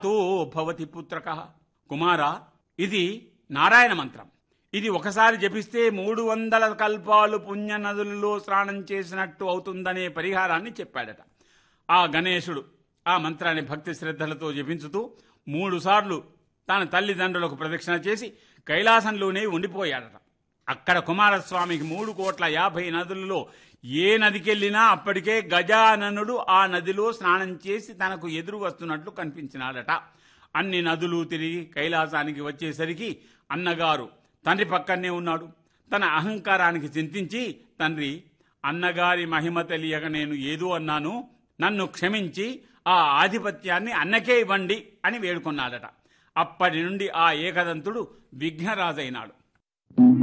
తో భవతి పుత్రక కుమార ఇది నారాయణ మంత్రం ఇది ఒకసారి జపిస్తే మూడు వందల కల్పాలు పుణ్య నదులలో స్నానం చేసినట్టు అవుతుందనే పరిహారాన్ని చెప్పాడట ఆ గణేశుడు ఆ మంత్రాన్ని భక్తి శ్రద్ధలతో జపించుతూ మూడు సార్లు తన తల్లిదండ్రులకు ప్రదక్షిణ చేసి కైలాసంలోనే ఉండిపోయాడట అక్కడ కుమారస్వామికి మూడు కోట్ల యాభై నదులలో ఏ నదికెళ్లినా అప్పటికే గజాననుడు ఆ నదిలో స్నానం చేసి తనకు ఎదురు వస్తున్నట్లు కనిపించినాడట అన్ని నదులు తిరిగి కైలాసానికి వచ్చేసరికి అన్నగారు తండ్రి పక్కనే ఉన్నాడు తన అహంకారానికి చింతించి తండ్రి అన్నగారి మహిమ తెలియక నేను ఏదో అన్నాను నన్ను క్షమించి ఆ ఆధిపత్యాన్ని అన్నకే ఇవ్వండి అని వేడుకొన్నాడట అప్పటి నుండి ఆ ఏకదంతుడు విఘ్నరాజైనాడు